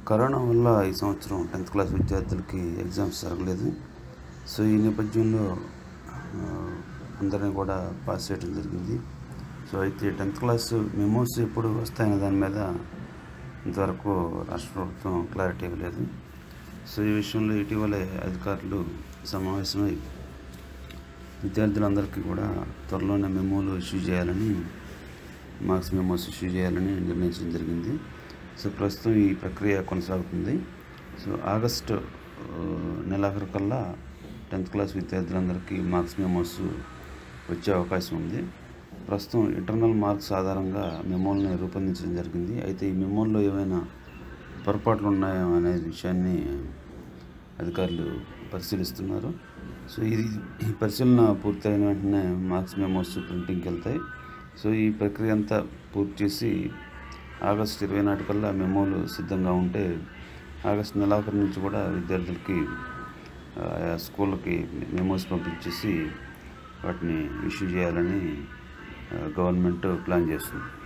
corona వల్ల ఈ సంవత్సరం టెన్త్ క్లాస్ విద్యార్థులకి ఎగ్జామ్స్ జరగలేదు సో ఈ నేపథ్యంలో ఆ, అందరినీ కూడా పాస్ చేయడం జరిగింది సో అయితే టెన్త్ క్లాస్ మెమోస్ ఎప్పుడు వస్తాయనే దాని మీద ఇంతవరకు రాష్ట్ర ప్రభుత్వం క్లారిటీ ఇవ్వలేదు సో ఈ విషయంలో ఇటీవలే అధికారులు సమావేశమై విద్యార్థులందరికీ కూడా త్వరలోనే మెమోలు ఇష్యూ చేయాలని మార్క్స్ మెమోస్ ఇష్యూ చేయాలని నిర్ణయించడం జరిగింది సో ప్రస్తుతం ఈ ప్రక్రియ కొనసాగుతుంది సో ఆగస్టు ఆ, నెలాఖరు కల్లా టెన్త్ క్లాస్ విద్యార్థులందరికీ మార్క్స్ మెమోస్ వచ్చే అవకాశం ఉంది ప్రస్తుతం ఇంటర్నల్ మార్క్స్ ఆధారంగా మెమోల్ని రూపొందించడం జరిగింది అయితే ఈ మెమోల్లో ఏమైనా పొరపాట్లు ఉన్నాయో అనే విషయాన్ని అధికారులు పరిశీలిస్తున్నారు సో ఇది ఈ పరిశీలన పూర్తయిన వెంటనే మార్క్స్ మెమోస్ ప్రింటింగ్కి వెళ్తాయి సో ఈ ప్రక్రియ అంతా పూర్తి చేసి ఆగస్టు ఇరవై నాటికల్లా మెమోలు సిద్ధంగా ఉంటే ఆగస్టు నెలాఖరు నుంచి కూడా విద్యార్థులకి ఆయా స్కూళ్ళకి మెమోస్ పంపించేసి వాటిని ఇష్యూ చేయాలని ఆ, గవర్నమెంట్ ప్లాన్ చేస్తుంది